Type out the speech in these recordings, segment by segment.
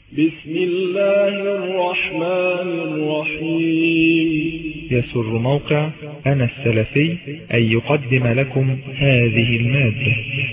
بسم الله الرحمن الرحيم يسر موقع أنا السلفي أن يقدم لكم هذه المادة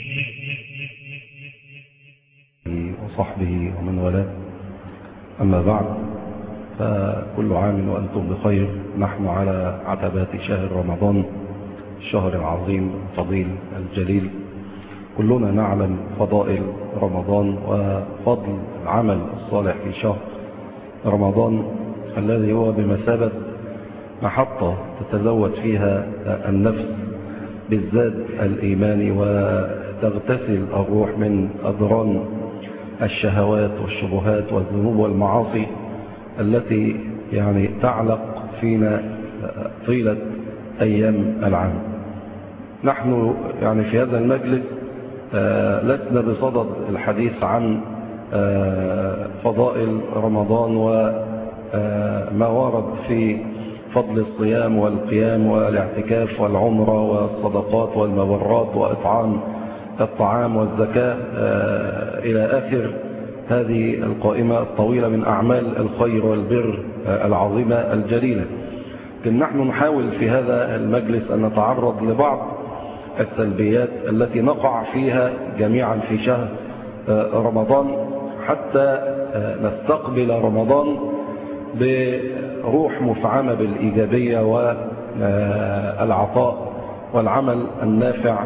وصحبه ومن والاه أما بعد فكل عام وأنتم بخير نحن على عتبات شهر رمضان الشهر العظيم الفضيل الجليل كلنا نعلم فضائل رمضان وفضل العمل الصالح في شهر رمضان الذي هو بمثابة محطة تتزود فيها النفس بالزاد الإيماني وتغتسل الروح من أضران الشهوات والشبهات والذنوب والمعاصي التي يعني تعلق فينا طيلة أيام العام نحن يعني في هذا المجلس لسنا بصدد الحديث عن فضائل رمضان وما ورد في فضل الصيام والقيام والاعتكاف والعمرة والصدقات والمبرات وإطعام الطعام والزكاة إلى آخر هذه القائمة الطويلة من أعمال الخير والبر العظيمة الجليلة لكن نحن نحاول في هذا المجلس أن نتعرض لبعض السلبيات التي نقع فيها جميعا في شهر رمضان حتى نستقبل رمضان بروح مفعمة بالإيجابية والعطاء والعمل النافع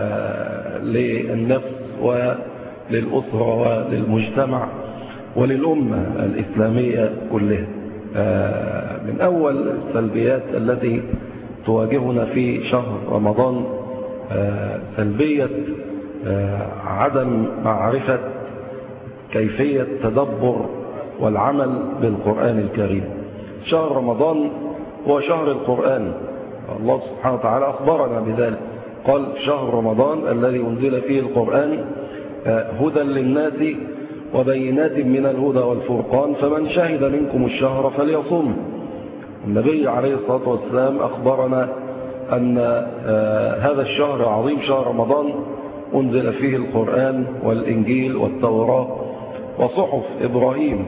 للنفس وللأسرة وللمجتمع وللأمة الإسلامية كلها من أول السلبيات التي تواجهنا في شهر رمضان سلبية عدم معرفة كيفية تدبر والعمل بالقرآن الكريم شهر رمضان هو شهر القرآن الله سبحانه وتعالى أخبرنا بذلك قال شهر رمضان الذي أنزل فيه القرآن هدى للناس وبينات من الهدى والفرقان فمن شهد منكم الشهر فليصم النبي عليه الصلاة والسلام أخبرنا أن هذا الشهر عظيم شهر رمضان أنزل فيه القرآن والإنجيل والتوراة وصحف إبراهيم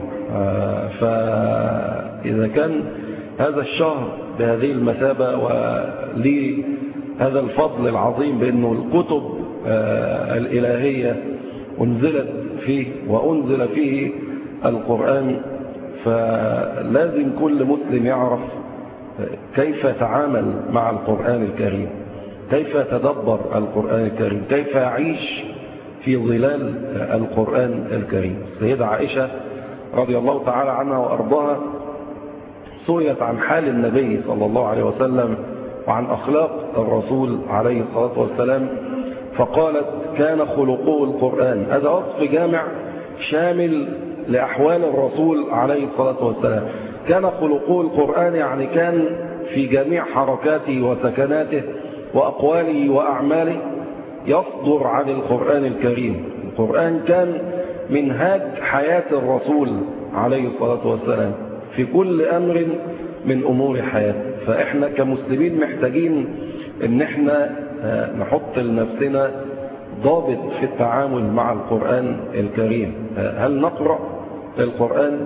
فإذا كان هذا الشهر بهذه المثابة ولهذا الفضل العظيم بأنه الكتب الإلهية أنزلت فيه وأنزل فيه القرآن فلازم كل مسلم يعرف كيف يتعامل مع القرآن الكريم كيف يتدبر القرآن الكريم كيف يعيش في ظلال القرآن الكريم السيدة عائشة رضي الله تعالى عنها وأرضاها سئلت عن حال النبي صلى الله عليه وسلم وعن أخلاق الرسول عليه الصلاة والسلام فقالت كان خلقه القرآن هذا وصف جامع شامل لأحوال الرسول عليه الصلاة والسلام كان خلقه القرآن يعني كان في جميع حركاته وسكناته وأقواله وأعماله يصدر عن القرآن الكريم القرآن كان منهاج حياة الرسول عليه الصلاة والسلام في كل أمر من أمور حياته فإحنا كمسلمين محتاجين ان احنا نحط لنفسنا ضابط في التعامل مع القرآن الكريم هل نقرأ القرآن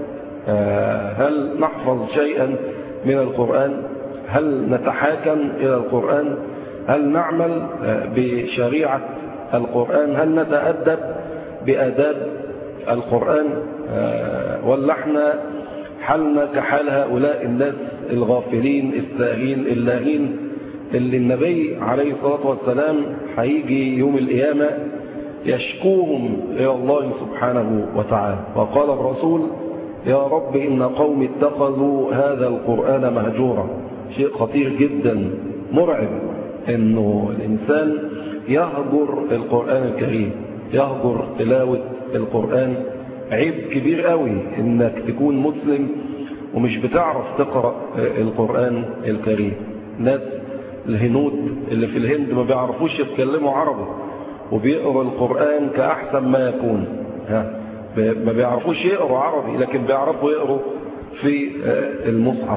هل نحفظ شيئا من القرآن هل نتحاكم إلى القرآن هل نعمل بشريعة القرآن هل نتأدب بأداب القرآن ولا احنا حالنا كحال هؤلاء الناس الغافلين الساهين اللاهين اللي النبي عليه الصلاة والسلام هيجي يوم القيامة يشكوهم إلى الله سبحانه وتعالى وقال الرسول يا رب إن قوم اتخذوا هذا القرآن مهجورا شيء خطير جدا مرعب انه الانسان يهجر القرآن الكريم يهجر تلاوة القرآن عيب كبير قوي انك تكون مسلم ومش بتعرف تقرأ القرآن الكريم ناس الهنود اللي في الهند ما بيعرفوش يتكلموا عربي وبيقروا القرآن كأحسن ما يكون ها ما بيعرفوش يقروا عربي لكن بيعرفوا يقروا في المصحف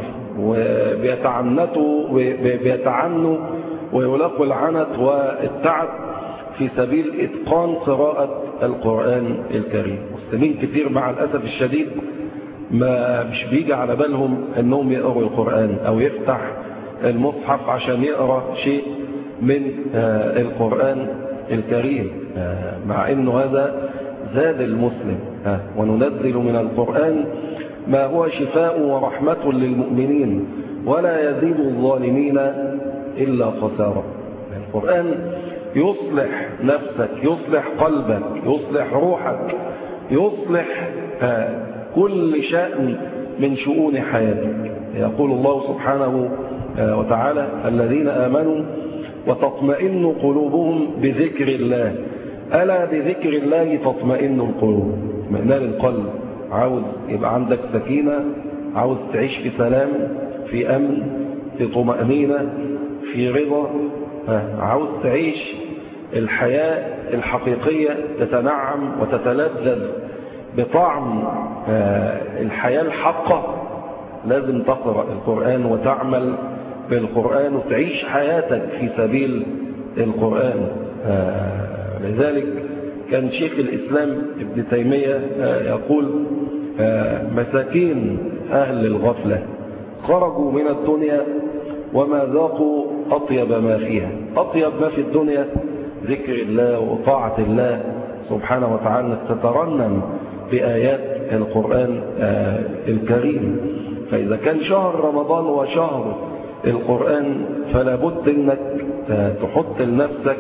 وبيتعنتوا وبيتعنوا ويلاقوا العنت والتعب في سبيل إتقان قراءة القرآن الكريم مسلمين كتير مع الأسف الشديد ما مش بيجي على بالهم أنهم يقروا القرآن أو يفتح المصحف عشان يقرأ شيء من القرآن الكريم مع أنه هذا زاد المسلم وننزل من القرآن ما هو شفاء ورحمة للمؤمنين ولا يزيد الظالمين إلا خسارة القرآن يصلح نفسك يصلح قلبك يصلح روحك يصلح كل شأن من شؤون حياتك يقول الله سبحانه وتعالى الذين آمنوا وتطمئن قلوبهم بذكر الله ألا بذكر الله تطمئن القلوب اطمئنان القلب عاوز يبقى عندك سكينة عاوز تعيش في سلام في أمن في طمأنينة في رضا عاوز تعيش الحياة الحقيقية تتنعم وتتلذذ بطعم الحياة الحقة لازم تقرأ القرآن وتعمل بالقرآن وتعيش حياتك في سبيل القرآن لذلك كان شيخ الإسلام ابن تيمية يقول مساكين أهل الغفلة خرجوا من الدنيا وما ذاقوا أطيب ما فيها أطيب ما في الدنيا ذكر الله وطاعة الله سبحانه وتعالى تترنم بآيات القرآن الكريم فإذا كان شهر رمضان وشهر القرآن فلا بد أنك تحط لنفسك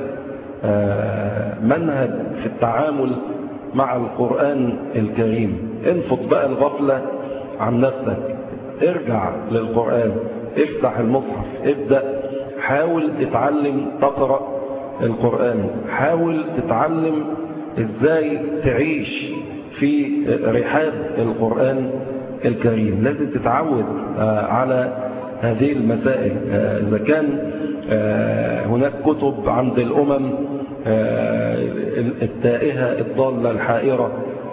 منهج في التعامل مع القرآن الكريم انفض بقى الغفلة عن نفسك ارجع للقرآن افتح المصحف ابدأ حاول تتعلم تقرأ القرآن حاول تتعلم ازاي تعيش في رحاب القرآن الكريم لازم تتعود على هذه المسائل إذا كان هناك كتب عند الأمم التائهة الضالة الحائرة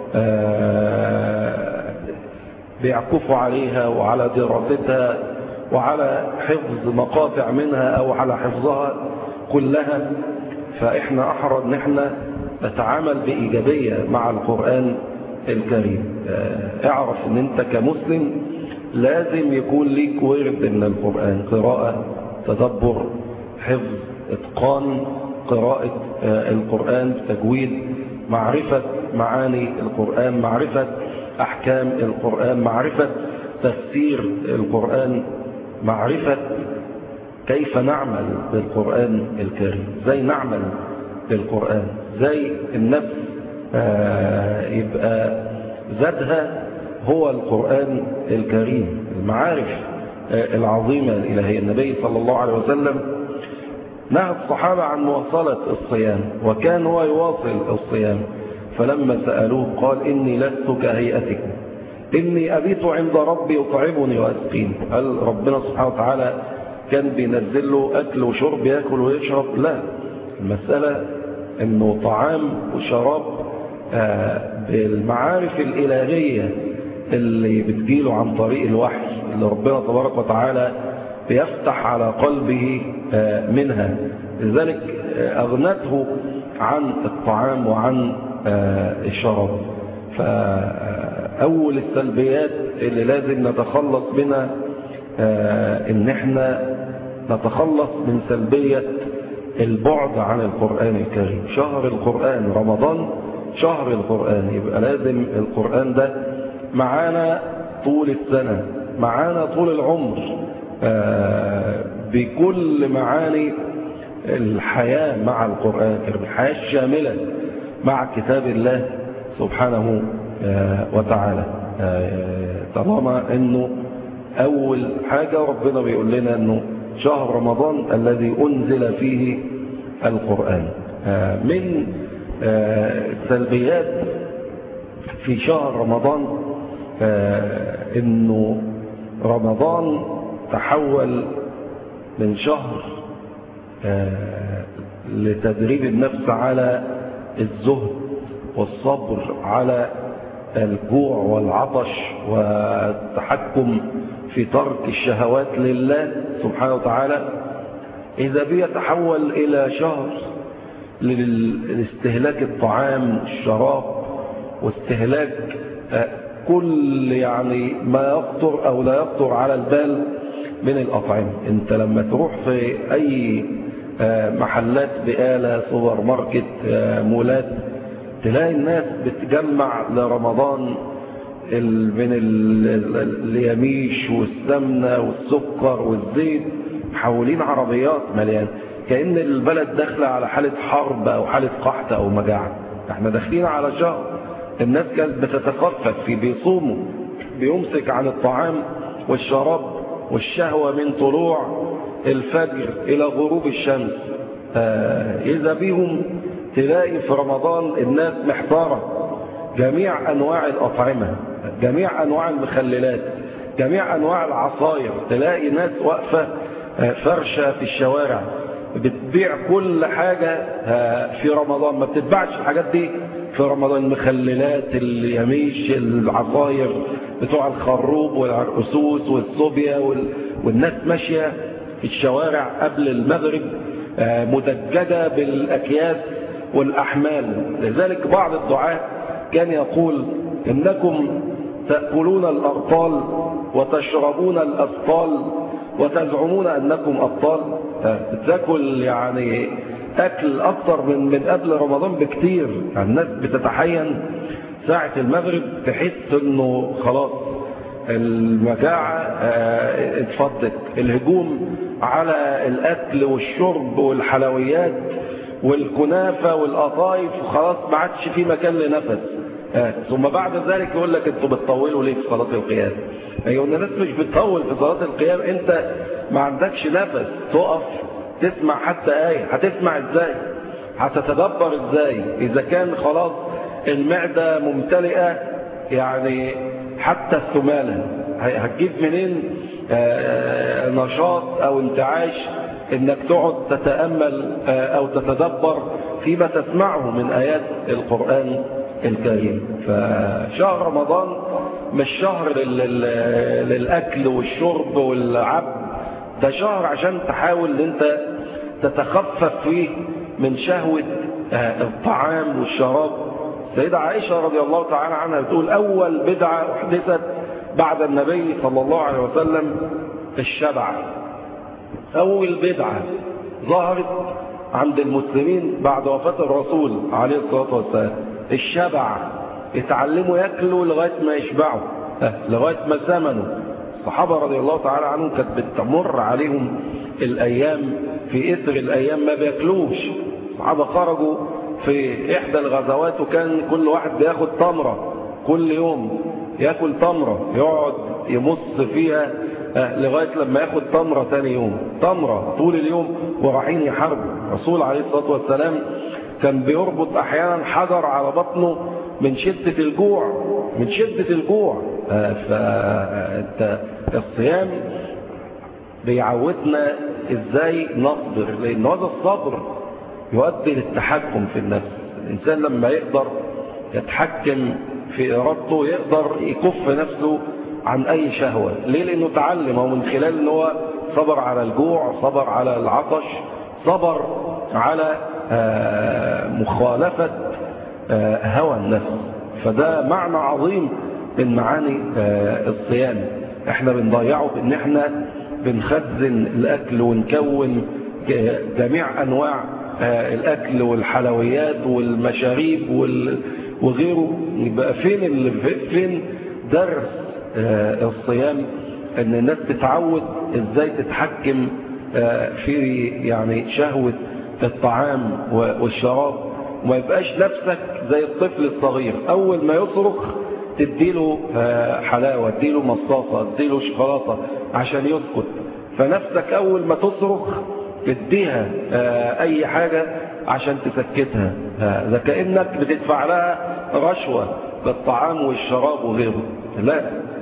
بيعكفوا عليها وعلى دراستها وعلى حفظ مقاطع منها أو على حفظها كلها فإحنا أحرى أن احنا نتعامل بإيجابية مع القرآن الكريم اعرف أن أنت كمسلم لازم يكون ليك ورد من القرآن قراءة تدبر حفظ اتقان قراءة القرآن تجويد معرفة معاني القرآن معرفة أحكام القرآن معرفة تفسير القرآن معرفة كيف نعمل بالقرآن الكريم زي نعمل بالقرآن زي النفس يبقى ذاتها هو القرآن الكريم المعارف العظيمة الإلهية النبي صلى الله عليه وسلم نهى الصحابة عن مواصلة الصيام وكان هو يواصل الصيام فلما سألوه قال إني لست كهيئتكم إني أبيت عند ربي يطعمني وأسقيني هل ربنا سبحانه وتعالى كان بينزل له أكل وشرب يأكل ويشرب لا المسألة أنه طعام وشراب بالمعارف الإلهية اللي بتجيله عن طريق الوحي اللي ربنا تبارك وتعالى بيفتح على قلبه منها لذلك أغنته عن الطعام وعن الشراب فأول السلبيات اللي لازم نتخلص منها ان احنا نتخلص من سلبية البعد عن القرآن الكريم شهر القرآن رمضان شهر القرآن يبقى لازم القرآن ده معانا طول السنة معانا طول العمر بكل معاني الحياة مع القرآن الكريم الحياة الشاملة مع كتاب الله سبحانه وتعالى طالما انه اول حاجة ربنا بيقول لنا انه شهر رمضان الذي انزل فيه القرآن من السلبيات في شهر رمضان انه رمضان تحول من شهر لتدريب النفس على الزهد والصبر على الجوع والعطش والتحكم في ترك الشهوات لله سبحانه وتعالى إذا بيتحول إلى شهر لاستهلاك الطعام الشراب واستهلاك كل يعني ما يخطر أو لا يخطر على البال من الأطعمة انت لما تروح في أي محلات بقالة سوبر ماركت مولات تلاقي الناس بتجمع لرمضان من اليميش والسمنة والسكر والزيت محولين عربيات مليان كأن البلد داخله على حالة حرب أو حالة قحط أو مجاعة احنا داخلين على شهر الناس كانت بتتخفف في بيصوموا بيمسك عن الطعام والشراب والشهوة من طلوع الفجر إلى غروب الشمس إذا بيهم تلاقي في رمضان الناس محتارة جميع أنواع الأطعمة جميع أنواع المخللات جميع أنواع العصاير تلاقي ناس واقفة فرشة في الشوارع بتبيع كل حاجة في رمضان ما بتتباعش الحاجات دي في رمضان المخللات اليميش العصاير بتوع الخروب والعرقسوس والصوبيا والناس ماشية في الشوارع قبل المغرب مدججة بالأكياس والأحمال لذلك بعض الدعاة كان يقول إنكم تأكلون الأبطال وتشربون الأبطال وتزعمون أنكم أبطال تاكل يعني أكل أكثر من من قبل رمضان بكتير الناس بتتحين ساعة المغرب تحس أنه خلاص المجاعة اتفضت الهجوم على الأكل والشرب والحلويات والكنافة والقطايف خلاص ما عادش في مكان لنفس ثم بعد ذلك يقول لك انتوا بتطولوا ليه في صلاة القيام ايوه الناس مش بتطول في صلاة القيام انت ما عندكش نفس تقف تسمع حتى آية هتسمع ازاي هتتدبر ازاي اذا كان خلاص المعدة ممتلئة يعني حتى الثمالة هتجيب منين نشاط او انتعاش انك تقعد تتأمل او تتدبر فيما تسمعه من آيات القرآن الكريم فشهر رمضان مش شهر للأكل والشرب والعب ده شهر عشان تحاول ان انت تتخفف فيه من شهوة الطعام والشراب سيدة عائشة رضي الله تعالى عنها بتقول أول بدعة أحدثت بعد النبي صلى الله عليه وسلم الشبع أول بدعة ظهرت عند المسلمين بعد وفاة الرسول عليه الصلاة والسلام الشبع يتعلموا ياكلوا لغاية ما يشبعوا لغاية ما زمنوا الصحابة رضي الله تعالى عنهم كانت بتمر عليهم الأيام في إثر الأيام ما بياكلوش الصحابة خرجوا في إحدى الغزوات وكان كل واحد بياخد تمرة كل يوم ياكل تمرة يقعد يمص فيها لغاية لما ياخد تمرة تاني يوم تمرة طول اليوم ورايحين يحاربوا الرسول عليه الصلاة والسلام كان بيربط أحيانا حجر على بطنه من شدة الجوع من شدة الجوع فالصيام بيعودنا ازاي نصبر لان هذا الصبر يؤدي للتحكم في النفس الانسان لما يقدر يتحكم في ارادته يقدر يكف نفسه عن اي شهوة ليه لانه تعلم او من خلال ان هو صبر على الجوع صبر على العطش صبر على مخالفة هوى النفس فده معنى عظيم من معاني الصيام احنا بنضيعه بان احنا بنخزن الاكل ونكون جميع انواع الاكل والحلويات والمشاريب وغيره يبقى فين اللي فين درس الصيام ان الناس تتعود ازاي تتحكم في يعني شهوة الطعام والشراب وما يبقاش نفسك زي الطفل الصغير اول ما يصرخ تديله حلاوة تديله مصاصة تديله شوكولاتة عشان يسكت فنفسك أول ما تصرخ تديها أي حاجة عشان تسكتها ده كأنك بتدفع لها رشوة بالطعام والشراب وغيره لا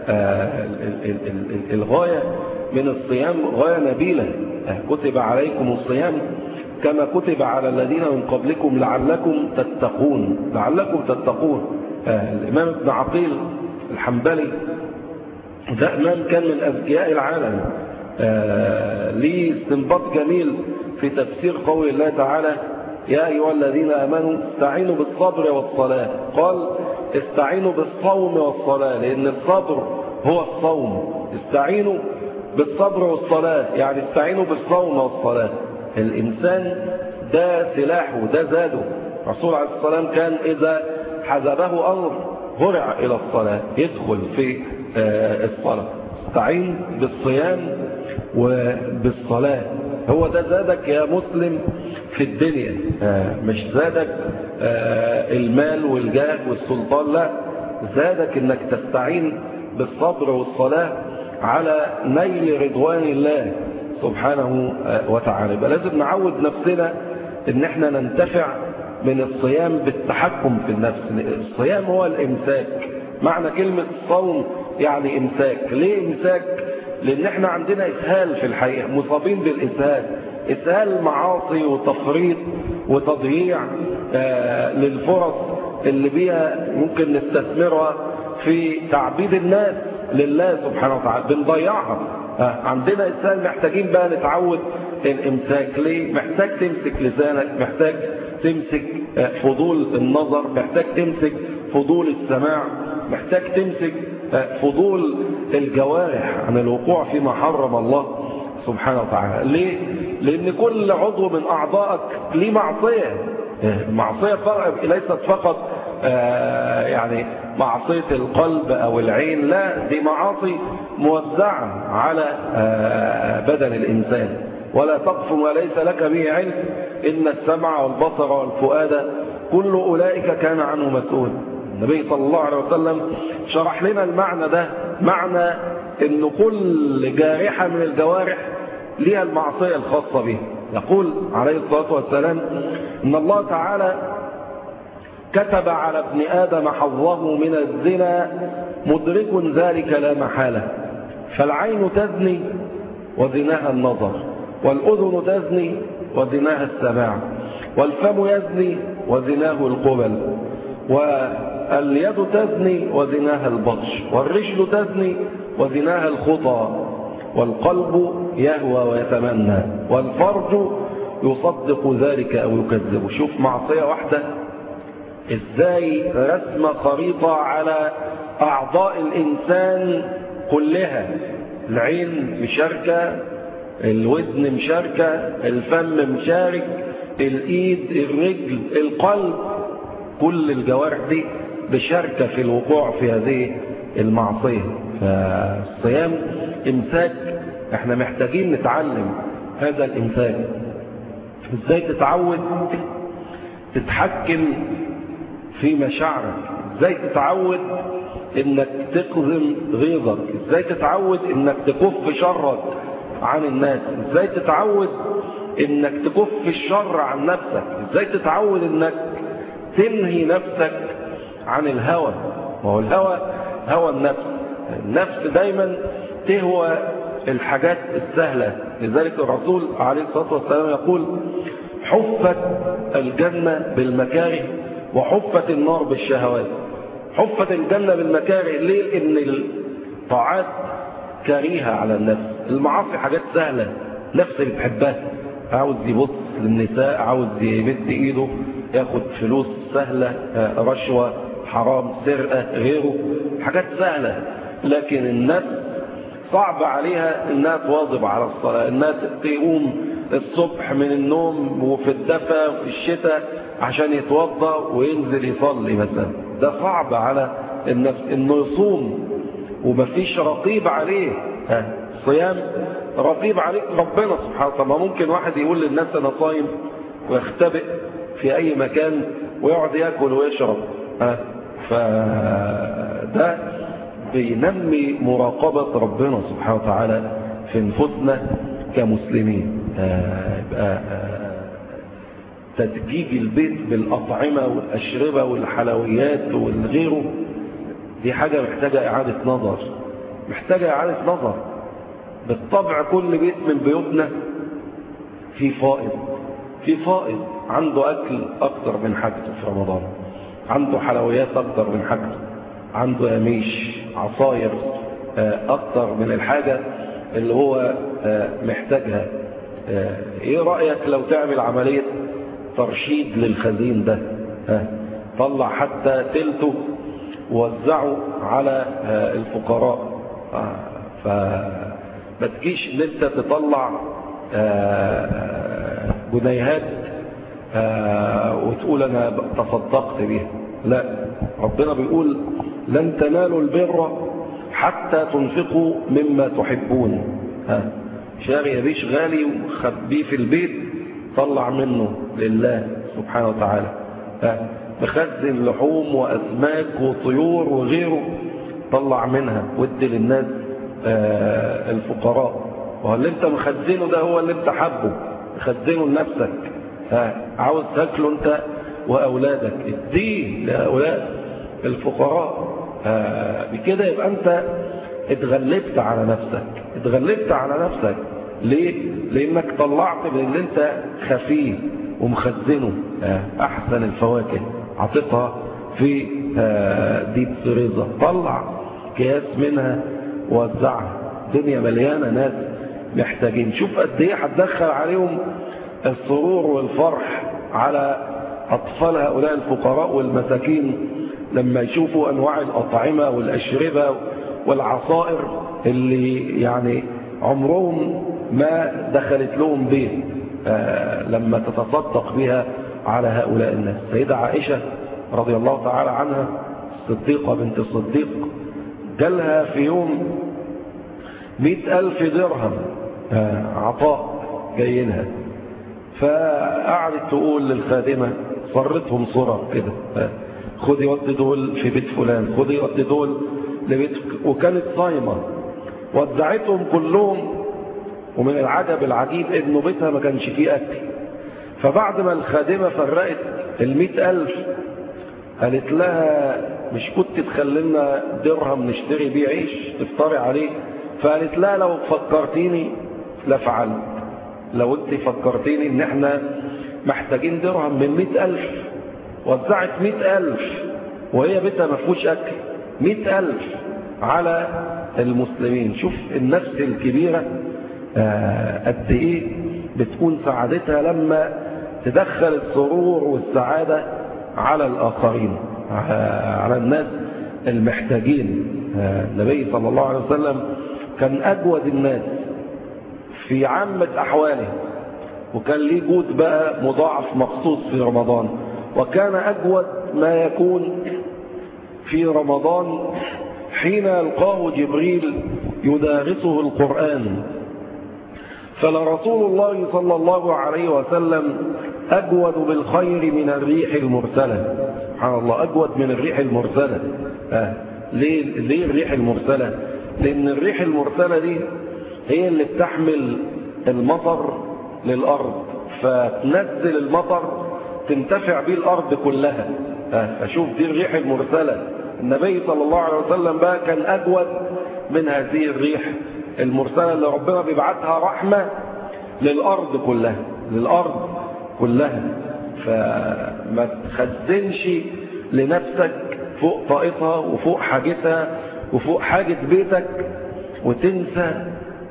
الغاية من الصيام غاية نبيلة كتب عليكم الصيام كما كتب على الذين من قبلكم لعلكم تتقون لعلكم تتقون الإمام ابن عقيل الحنبلي ده إمام كان من أذكياء العالم ليه استنباط جميل في تفسير قول الله تعالى يا أيها الذين آمنوا استعينوا بالصبر والصلاة قال استعينوا بالصوم والصلاة لأن الصبر هو الصوم استعينوا بالصبر والصلاة يعني استعينوا بالصوم والصلاة الإنسان ده سلاحه ده زاده الرسول عليه الصلاة والسلام كان إذا حزبه أمر هرع إلى الصلاة يدخل في الصلاة استعين بالصيام وبالصلاة هو ده زادك يا مسلم في الدنيا مش زادك المال والجاه والسلطان لا زادك انك تستعين بالصبر والصلاة على نيل رضوان الله سبحانه وتعالى يبقى لازم نعود نفسنا ان احنا ننتفع من الصيام بالتحكم في النفس الصيام هو الامساك معنى كلمة صوم يعني امساك ليه امساك لان احنا عندنا اسهال في الحقيقة مصابين بالاسهال اسهال معاصي وتفريط وتضييع آه للفرص اللي بيها ممكن نستثمرها في تعبيد الناس لله سبحانه وتعالى بنضيعها آه عندنا اسهال محتاجين بقى نتعود الامساك ليه محتاج تمسك لسانك محتاج تمسك آه فضول النظر محتاج تمسك فضول السماع محتاج تمسك فضول الجوارح عن الوقوع فيما حرم الله سبحانه وتعالى ليه؟ لأن كل عضو من أعضائك ليه معصية معصية ليست فقط يعني معصية القلب أو العين لا دي معاصي موزعة على بدن الإنسان ولا تقف ما ليس لك به علم إن السمع والبصر والفؤاد كل أولئك كان عنه مسؤول النبي صلى الله عليه وسلم شرح لنا المعنى ده معنى ان كل جارحة من الجوارح ليها المعصية الخاصة به يقول عليه الصلاة والسلام ان الله تعالى كتب على ابن آدم حظه من الزنا مدرك ذلك لا محالة فالعين تزني وزناها النظر والأذن تزني وزناها السماع والفم يزني وزناه القبل واليد تزني وزناها البطش والرجل تزني وزناها الخطى والقلب يهوى ويتمنى والفرج يصدق ذلك أو يكذب شوف معصية واحدة ازاي رسم خريطة على أعضاء الإنسان كلها العين مشاركة الودن مشاركة الفم مشارك الإيد الرجل القلب كل الجوارح دي بشاركة في الوقوع في هذه المعصية فالصيام إمساك احنا محتاجين نتعلم هذا الإمساك ازاي تتعود تتحكم في مشاعرك ازاي تتعود انك تقزم غيظك ازاي تتعود انك تكف شرك عن الناس ازاي تتعود انك تكف الشر عن نفسك ازاي تتعود انك تنهي نفسك عن الهوى وهو الهوى هوى النفس النفس دايما تهوى الحاجات السهلة لذلك الرسول عليه الصلاة والسلام يقول حفت الجنة بالمكاره وحفت النار بالشهوات حفت الجنة بالمكاره ليه لأن الطاعات كريهة على النفس المعاصي حاجات سهلة نفس اللي بتحبها عاوز يبص للنساء عاوز يمد ايده ياخد فلوس سهلة رشوة حرام سرقة غيره حاجات سهلة لكن النفس صعب عليها انها تواظب على الصلاة انها تقوم الصبح من النوم وفي الدفا وفي الشتاء عشان يتوضا وينزل يصلي مثلا ده صعب على النفس انه يصوم ومفيش رقيب عليه الصيام رقيب عليك ربنا سبحانه وتعالى ممكن واحد يقول للناس انا صايم ويختبئ في اي مكان ويقعد ياكل ويشرب فده بينمي مراقبة ربنا سبحانه وتعالى في نفوسنا كمسلمين يبقى تدجيج البيت بالأطعمة والأشربة والحلويات والغيره دي حاجة محتاجة إعادة نظر محتاجة إعادة نظر بالطبع كل بيت من بيوتنا في فائض في فائض عنده أكل أكتر من حاجته في رمضان عنده حلويات أكتر من حاجته عنده يميش عصاير أكتر من الحاجة اللي هو محتاجها ايه رأيك لو تعمل عملية ترشيد للخزين ده طلع حتى تلته ووزعوا على الفقراء فما تجيش ان انت تطلع جنيهات وتقول انا تصدقت بيها لا ربنا بيقول لن تنالوا البر حتى تنفقوا مما تحبون ها شاري يبيش غالي وخبيه في البيت طلع منه لله سبحانه وتعالى ها مخزن لحوم وأسماك وطيور وغيره طلع منها ودي للناس آه الفقراء وهو اللي انت مخزنه ده هو اللي انت حبه مخزنه لنفسك ها عاوز تاكله انت وأولادك اديه لهؤلاء الفقراء آه بكده يبقى انت اتغلبت على نفسك اتغلبت على نفسك ليه؟ لانك طلعت من اللي انت خفيه ومخزنه آه احسن الفواكه عطيتها في آه ديب سريزة طلع كياس منها ووزعها الدنيا مليانة ناس محتاجين شوف قد ايه هتدخل عليهم السرور والفرح على أطفال هؤلاء الفقراء والمساكين لما يشوفوا أنواع الأطعمة والأشربة والعصائر اللي يعني عمرهم ما دخلت لهم بيت آه لما تتصدق بها على هؤلاء الناس سيدة عائشة رضي الله تعالى عنها الصديقة بنت الصديق جالها في يوم مئة ألف درهم آه عطاء جايينها فقعدت تقول للخادمة صرتهم صرة كده آه خدي ودي دول في بيت فلان خدي ودي دول لبيت وكانت صايمة ودعتهم كلهم ومن العجب العجيب انه بيتها ما كانش فيه اكل فبعد ما الخادمة فرقت المئة ألف قالت لها مش كنت تخلينا درهم نشتري بيه عيش تفطري عليه فقالت لها لو فكرتيني لفعلت لو انت فكرتيني ان احنا محتاجين درهم من مئة ألف وزعت مئة ألف وهي بيتها ما فيهوش أكل مئة ألف على المسلمين شوف النفس الكبيرة آه قد إيه بتكون سعادتها لما تدخل السرور والسعادة على الآخرين على الناس المحتاجين آه النبي صلى الله عليه وسلم كان أجود الناس في عامة أحواله وكان ليه جود بقى مضاعف مخصوص في رمضان وكان أجود ما يكون في رمضان حين يلقاه جبريل يدارسه القرآن فلرسول الله صلى الله عليه وسلم أجود بالخير من الريح المرسلة سبحان الله أجود من الريح المرسلة آه. ليه, ليه الريح المرسلة لأن الريح المرسلة دي هي اللي بتحمل المطر للأرض فتنزل المطر تنتفع به الأرض كلها أشوف دي الريح المرسلة النبي صلى الله عليه وسلم بقى كان أجود من هذه الريح المرسلة اللي ربنا بيبعتها رحمة للأرض كلها للأرض كلها فما تخزنش لنفسك فوق طاقتها وفوق حاجتها وفوق حاجة بيتك وتنسى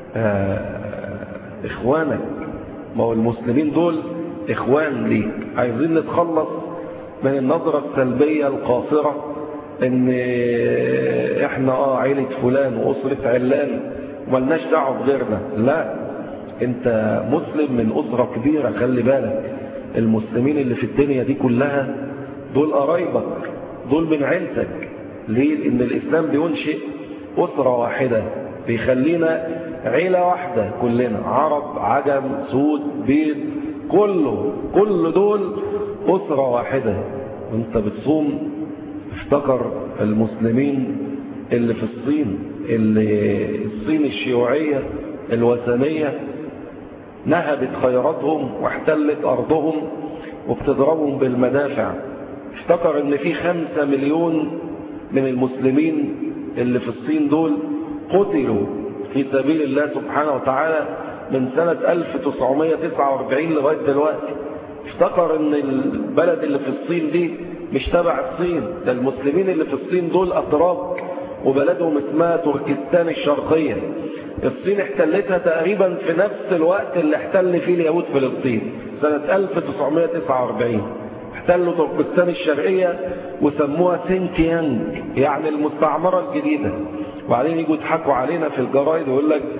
إخوانك ما هو المسلمين دول إخوان ليك عايزين نتخلص من النظرة السلبية القاصرة ان احنا اه عيلة فلان واسرة علان وملناش دعوه بغيرنا لا انت مسلم من اسرة كبيرة خلي بالك المسلمين اللي في الدنيا دي كلها دول قرايبك دول من عيلتك ليه لان الاسلام بينشئ اسرة واحدة بيخلينا عيلة واحدة كلنا عرب عجم سود بيض كله كل دول اسرة واحدة وانت بتصوم افتكر المسلمين اللي في الصين اللي الصين الشيوعية الوثنية نهبت خيراتهم واحتلت أرضهم وبتضربهم بالمدافع افتكر ان في خمسة مليون من المسلمين اللي في الصين دول قتلوا في سبيل الله سبحانه وتعالى من سنة 1949 لغاية دلوقتي افتكر ان البلد اللي في الصين دي مش تبع الصين ده المسلمين اللي في الصين دول أتراك وبلدهم اسمها تركستان الشرقية الصين احتلتها تقريبا في نفس الوقت اللي احتل فيه اليهود فلسطين سنة 1949 احتلوا تركستان الشرقية وسموها سينتيانج يعني المستعمرة الجديدة وبعدين يجوا يضحكوا علينا في الجرايد ويقول لك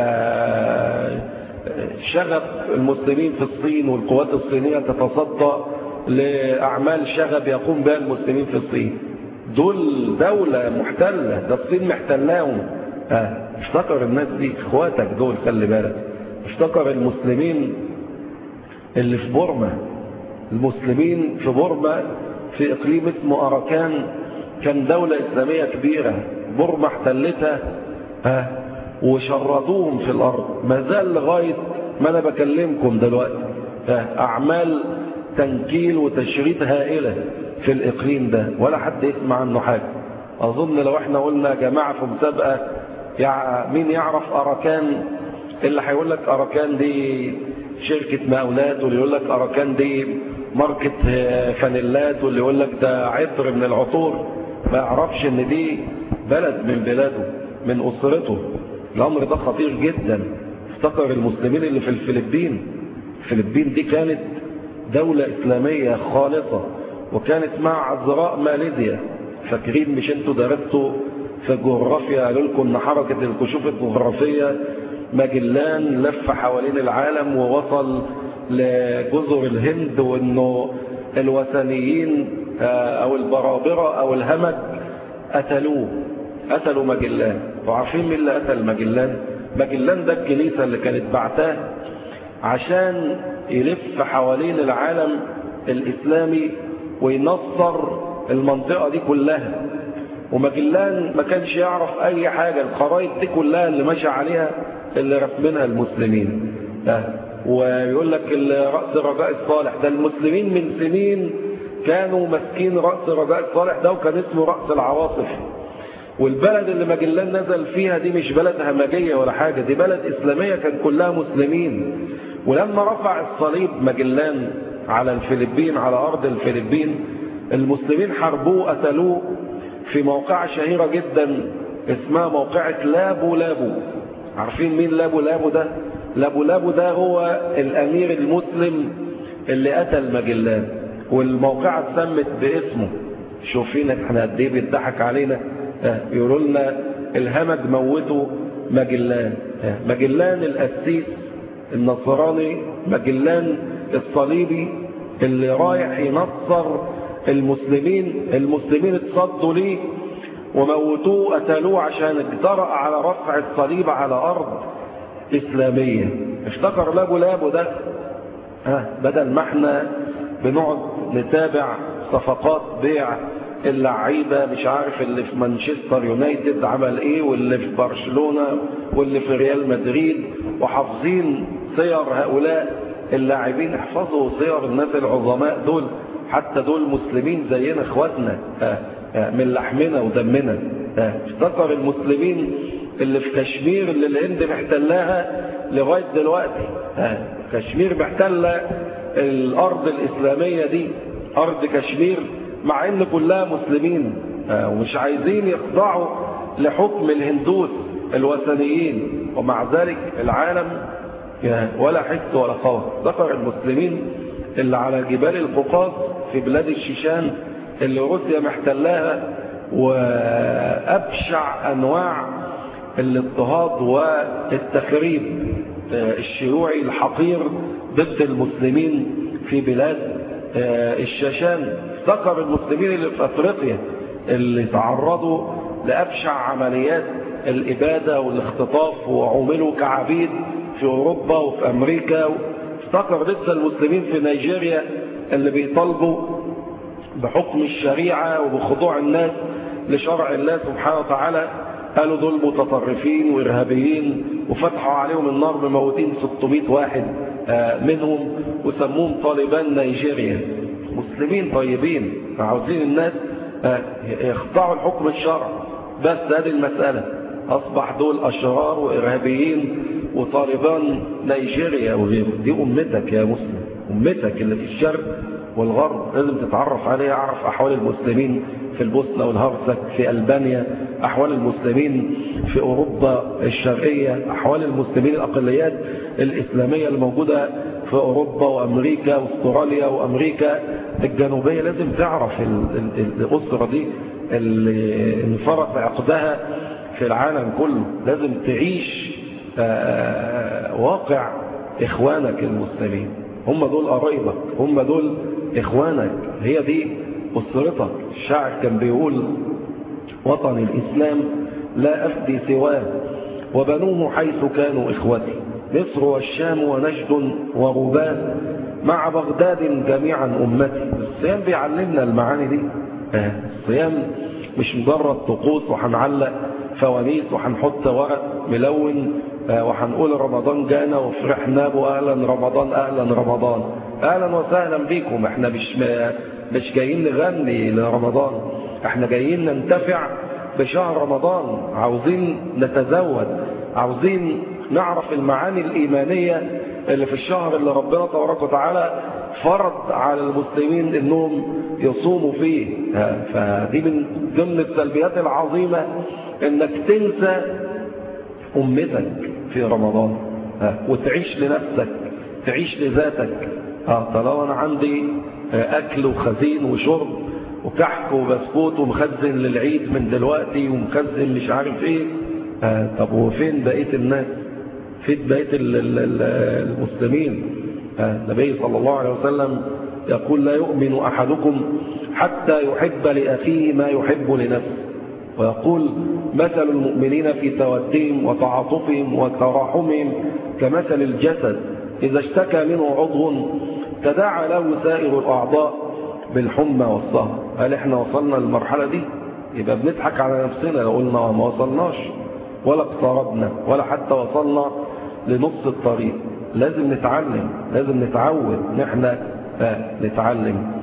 آه شغب المسلمين في الصين والقوات الصينية تتصدى لأعمال شغب يقوم بها المسلمين في الصين دول دولة محتلة ده الصين محتلاهم اه افتكر الناس دي اخواتك دول خلي بالك افتكر المسلمين اللي في بورما المسلمين في بورما في اقليم اسمه اراكان كان دولة اسلامية كبيرة بورما احتلتها اه وشردوهم في الارض ما زال لغاية ما انا بكلمكم دلوقتي اه اعمال تنكيل وتشريد هائلة في الإقليم ده ولا حد يسمع عنه حاجة أظن لو احنا قلنا جماعة في مسابقة يع... مين يعرف أراكان اللي هيقول لك أراكان دي شركة مقاولات واللي يقول لك أراكان دي ماركة فانيلات واللي يقول لك ده عطر من العطور ما يعرفش ان دي بلد من بلاده من أسرته الأمر ده خطير جدا افتكر المسلمين اللي في الفلبين الفلبين دي كانت دولة إسلامية خالصة وكانت مع عذراء ماليزيا فاكرين مش انتوا درستوا في الجغرافيا قالوا لكم ان حركة الكشوف الجغرافية ماجلان لف حوالين العالم ووصل لجزر الهند وانه الوثنيين او البرابرة او الهمج قتلوه قتلوا ماجلان وعارفين مين اللي قتل ماجلان ماجلان ده الكنيسة اللي كانت بعتاه عشان يلف حوالين العالم الإسلامي وينصر المنطقة دي كلها ومجلان ما كانش يعرف أي حاجة الخرائط دي كلها اللي ماشي عليها اللي رسمينها المسلمين ويقول لك رأس الرجاء الصالح ده المسلمين من سنين كانوا ماسكين رأس الرجاء الصالح ده وكان اسمه رأس العواصف والبلد اللي مجلان نزل فيها دي مش بلد همجية ولا حاجة دي بلد إسلامية كان كلها مسلمين ولما رفع الصليب مجلان على الفلبين على أرض الفلبين المسلمين حاربوه قتلوه في موقعة شهيرة جدا اسمها موقعة لابو لابو عارفين مين لابو لابو ده لابو لابو ده هو الأمير المسلم اللي قتل مجلان والموقعة اتسمت باسمه شوفين احنا قد ايه بيضحك علينا اه يقولوا لنا الهمج موتوا مجلان اه مجلان القسيس النصراني مجلان الصليبي اللي رايح ينصر المسلمين المسلمين اتصدوا ليه وموتوه قتلوه عشان اجترأ على رفع الصليب على أرض إسلامية افتكر لابو لابو ده ها بدل ما احنا بنقعد نتابع صفقات بيع اللعيبة مش عارف اللي في مانشستر يونايتد عمل ايه واللي في برشلونة واللي في ريال مدريد وحافظين سير هؤلاء اللاعبين احفظوا سير الناس العظماء دول حتى دول مسلمين زينا اخواتنا من لحمنا ودمنا افتكر المسلمين اللي في كشمير اللي الهند محتلاها لغاية دلوقتي كشمير محتلة الأرض الإسلامية دي أرض كشمير مع ان كلها مسلمين ومش عايزين يخضعوا لحكم الهندوس الوثنيين ومع ذلك العالم ولا حس ولا خوف ذكر المسلمين اللي على جبال القوقاز في بلاد الشيشان اللي روسيا محتلاها وأبشع أنواع الاضطهاد والتخريب الشيوعي الحقير ضد المسلمين في بلاد الشاشان ذكر المسلمين اللي في أفريقيا اللي تعرضوا لأبشع عمليات الإبادة والاختطاف وعملوا كعبيد في أوروبا وفي أمريكا افتكر لسه المسلمين في نيجيريا اللي بيطالبوا بحكم الشريعة وبخضوع الناس لشرع الله سبحانه وتعالى قالوا دول متطرفين وإرهابيين وفتحوا عليهم النار بموتين 600 واحد منهم وسموهم طالبان نيجيريا مسلمين طيبين عاوزين الناس يخضعوا الحكم الشرع بس هذه المسألة أصبح دول أشرار وإرهابيين وطالبان نيجيريا وغيره دي أمتك يا مسلم أمتك اللي في الشرق والغرب لازم تتعرف عليها أعرف أحوال المسلمين في البوسنة والهرسك في ألبانيا أحوال المسلمين في أوروبا الشرقية أحوال المسلمين الأقليات الإسلامية الموجودة في أوروبا وأمريكا واستراليا وأمريكا الجنوبية لازم تعرف الأسرة دي اللي انفرط عقدها في العالم كله لازم تعيش واقع إخوانك المسلمين هم دول قرايبك هم دول إخوانك هي دي أسرتك الشاعر كان بيقول وطن الإسلام لا أفدي سواه وبنوه حيث كانوا إخوتي مصر والشام ونجد وربان مع بغداد جميعا أمتي الصيام بيعلمنا المعاني دي الصيام مش مجرد طقوس وهنعلق فوانيس وهنحط ورق ملون وهنقول رمضان جانا وفرحنا به اهلا رمضان اهلا رمضان اهلا وسهلا بيكم احنا مش مش جايين نغني لرمضان احنا جايين ننتفع بشهر رمضان عاوزين نتزود عاوزين نعرف المعاني الإيمانية اللي في الشهر اللي ربنا تبارك وتعالى فرض على المسلمين انهم يصوموا فيه فدي من ضمن السلبيات العظيمة انك تنسى امتك في رمضان وتعيش لنفسك تعيش لذاتك طالما انا عندي اكل وخزين وشرب وكحك وبسكوت ومخزن للعيد من دلوقتي ومخزن مش عارف ايه طب وفين بقية الناس فين بقية المسلمين النبي صلى الله عليه وسلم يقول لا يؤمن أحدكم حتى يحب لأخيه ما يحب لنفسه ويقول مثل المؤمنين في تودهم وتعاطفهم وتراحمهم كمثل الجسد إذا اشتكى منه عضو تداعى له سائر الأعضاء بالحمى والسهر هل احنا وصلنا للمرحلة دي يبقى بنضحك على نفسنا لو قلنا ما وصلناش ولا اقتربنا ولا حتى وصلنا لنص الطريق لازم نتعلم لازم نتعود ان احنا نتعلم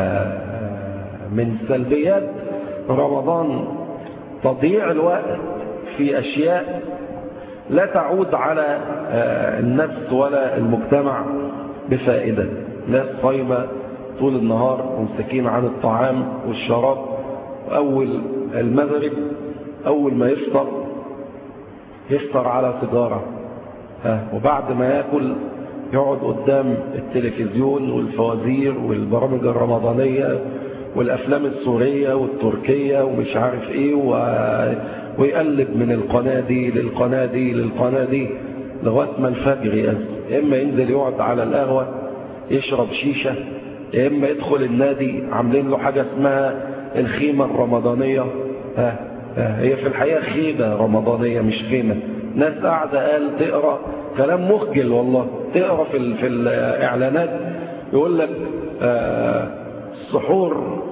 من سلبيات رمضان تضييع الوقت في أشياء لا تعود على النفس ولا المجتمع بفائدة ناس صايمة طول النهار ممسكين عن الطعام والشراب أول المغرب أول ما يفطر يفطر على سيجارة وبعد ما يأكل يقعد قدام التلفزيون والفوازير والبرامج الرمضانية والأفلام السورية والتركية ومش عارف إيه و... ويقلب من القناة دي للقناة دي للقناة دي لغاية ما الفجر يأذن يا إما ينزل يقعد على القهوة يشرب شيشة يا إما يدخل النادي عاملين له حاجة اسمها الخيمة الرمضانية ها ها هي في الحقيقة خيمة رمضانية مش خيمة ناس قاعدة قال تقرأ كلام مخجل والله تقرأ في, ال... في الإعلانات يقول لك آه السحور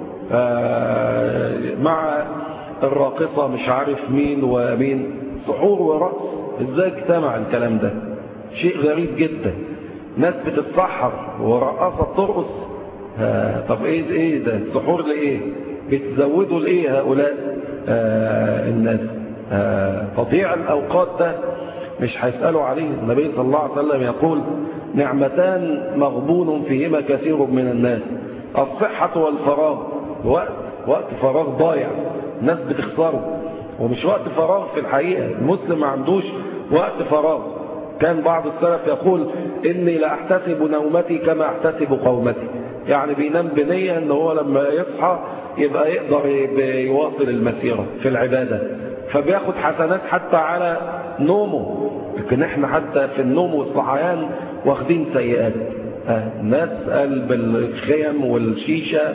آه مع الراقصة مش عارف مين ومين سحور ورقص ازاي اجتمع الكلام ده شيء غريب جدا ناس بتتسحر ورقصة ترقص آه طب ايه ايه ده السحور لايه بتزودوا لايه هؤلاء آه الناس آه تضييع الاوقات ده مش هيسألوا عليه النبي صلى الله عليه وسلم يقول نعمتان مغبون فيهما كثير من الناس الصحة والفراغ وقت وقت فراغ ضايع الناس بتخسره ومش وقت فراغ في الحقيقة المسلم ما عندوش وقت فراغ كان بعض السلف يقول إني لا أحتسب نومتي كما أحتسب قومتي يعني بينام بنية ان هو لما يصحى يبقى يقدر يواصل المسيرة في العبادة فبياخد حسنات حتى على نومه لكن احنا حتى في النوم والصحيان واخدين سيئات ناس قال بالخيم والشيشة